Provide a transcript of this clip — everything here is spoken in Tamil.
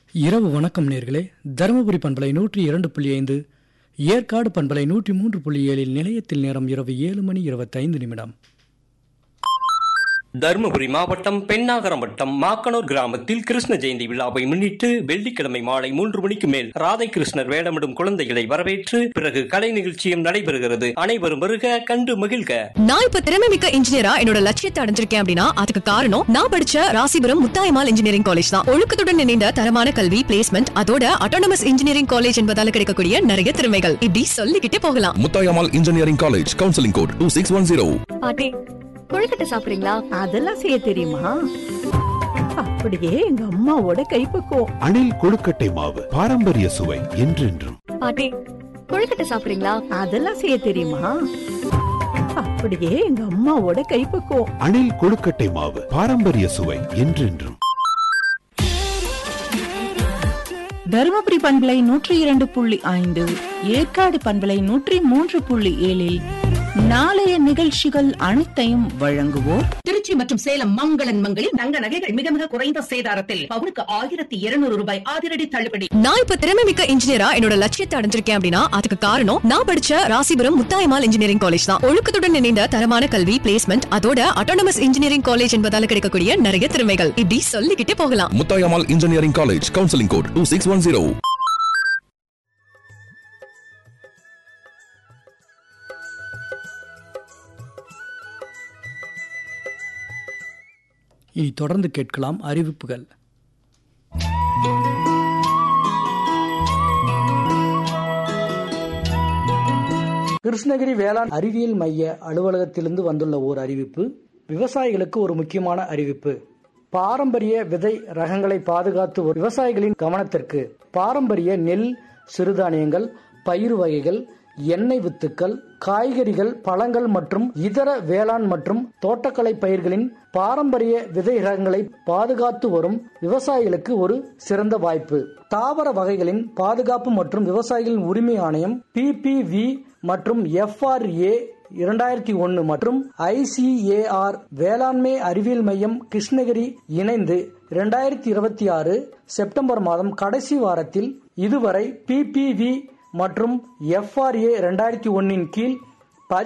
இரவு வணக்கம் நேர்களே தருமபுரி பண்பலை நூற்றி இரண்டு புள்ளி ஐந்து ஏற்காடு பண்பலை நூற்றி மூன்று புள்ளி ஏழில் நிலையத்தில் நேரம் இரவு ஏழு மணி இருபத்தைந்து நிமிடம் தருமபுரி மாவட்டம் பெண்ணாகரம் வட்டம் மாக்கனூர் கிராமத்தில் கிருஷ்ண ஜெயந்தி விழாவை முன்னிட்டு வெள்ளிக்கிழமை மாலை மூன்று மணிக்கு மேல் ராதை கிருஷ்ணர் வேடமிடும் குழந்தைகளை வரவேற்று பிறகு கலை நிகழ்ச்சியும் நடைபெறுகிறது அனைவரும் வருக கண்டு மகிழ்க நான் இப்ப திறமை மிக்க இன்ஜினியரா என்னோட லட்சியத்தை அடைஞ்சிருக்கேன் அப்படின்னா அதுக்கு காரணம் நான் படிச்ச ராசிபுரம் முத்தாயமால் இன்ஜினியரிங் காலேஜ் தான் ஒழுக்கத்துடன் இணைந்த தரமான கல்வி பிளேஸ்மெண்ட் அதோட அட்டானமஸ் இன்ஜினியரிங் காலேஜ் என்பதால கிடைக்கக்கூடிய நிறைய திறமைகள் இப்படி சொல்லிக்கிட்டே போகலாம் Muthayammal engineering college counselling code two six one zero பாட்டி கொழுக்கட்டை சாப்பிடுறீங்களா அதெல்லாம் செய்ய தெரியுமா அப்படியே எங்க அம்மாவோட கைப்பக்குவம் அணில் கொழுக்கட்டை மாவு பாரம்பரிய சுவை என்றென்றும் பாட்டி கொழுக்கட்டை சாப்பிடுறீங்களா அதெல்லாம் செய்ய தெரியுமா அப்படியே எங்க அம்மாவோட கைப்பக்குவம் அணில் கொழுக்கட்டை மாவு பாரம்பரிய சுவை என்றென்றும் தருமபுரி பண்பலை நூற்றி இரண்டு புள்ளி ஐந்து ஏற்காடு பண்பலை நூற்றி மூன்று புள்ளி ஏழில் நாளைய நிகழ்ச்சிகள் அனைத்தையும் வழங்குவோர் திருச்சி மற்றும் சேலம் மங்களன் மங்களில் தங்க நகைகள் மிக மிக குறைந்த சேதாரத்தில் பவுனுக்கு ஆயிரத்தி இருநூறு ரூபாய் அதிரடி தள்ளுபடி நான் இப்ப திறமை மிக்க இன்ஜினியரா என்னோட லட்சியத்தை அடைஞ்சிருக்கேன் அப்படின்னா அதுக்கு காரணம் நான் படிச்ச ராசிபுரம் முத்தாயமால் இன்ஜினியரிங் காலேஜ் தான் ஒழுக்கத்துடன் இணைந்த தரமான கல்வி பிளேஸ்மெண்ட் அதோட அட்டானமஸ் இன்ஜினியரிங் காலேஜ் என்பதால கிடைக்கக்கூடிய நிறைய திறமைகள் இப்படி சொல்லிக்கிட்டே போகலாம் Muthayammal engineering college counselling code two six one zero இனி தொடர்ந்து கேட்கலாம் அறிவிப்புகள் கிருஷ்ணகிரி வேளாண் அறிவியல் மைய அலுவலகத்திலிருந்து வந்துள்ள ஓர் அறிவிப்பு விவசாயிகளுக்கு ஒரு முக்கியமான அறிவிப்பு பாரம்பரிய விதை ரகங்களை பாதுகாத்து வரும் விவசாயிகளின் கவனத்திற்கு பாரம்பரிய நெல் சிறுதானியங்கள் பயிர் வகைகள் எண்ணெய் வித்துக்கள் காய்கறிகள் பழங்கள் மற்றும் இதர வேளாண் மற்றும் தோட்டக்கலை பயிர்களின் பாரம்பரிய விதை ரகங்களை பாதுகாத்து வரும் விவசாயிகளுக்கு ஒரு சிறந்த வாய்ப்பு தாவர வகைகளின் பாதுகாப்பு மற்றும் விவசாயிகளின் உரிமை ஆணையம் பிபிவி மற்றும் எஃப்ஆர்ஏ இரண்டாயிரத்தி ஒன்னு மற்றும் ஐசிஏஆர் வேளாண்மை அறிவியல் மையம் கிருஷ்ணகிரி இணைந்து இரண்டாயிரத்தி இருபத்தி ஆறு செப்டம்பர் மாதம் கடைசி வாரத்தில் இதுவரை பிபிவி மற்றும் எஃப்ஆர்ஏ இரண்டாயிரத்தி ஒன்னின் கீழ்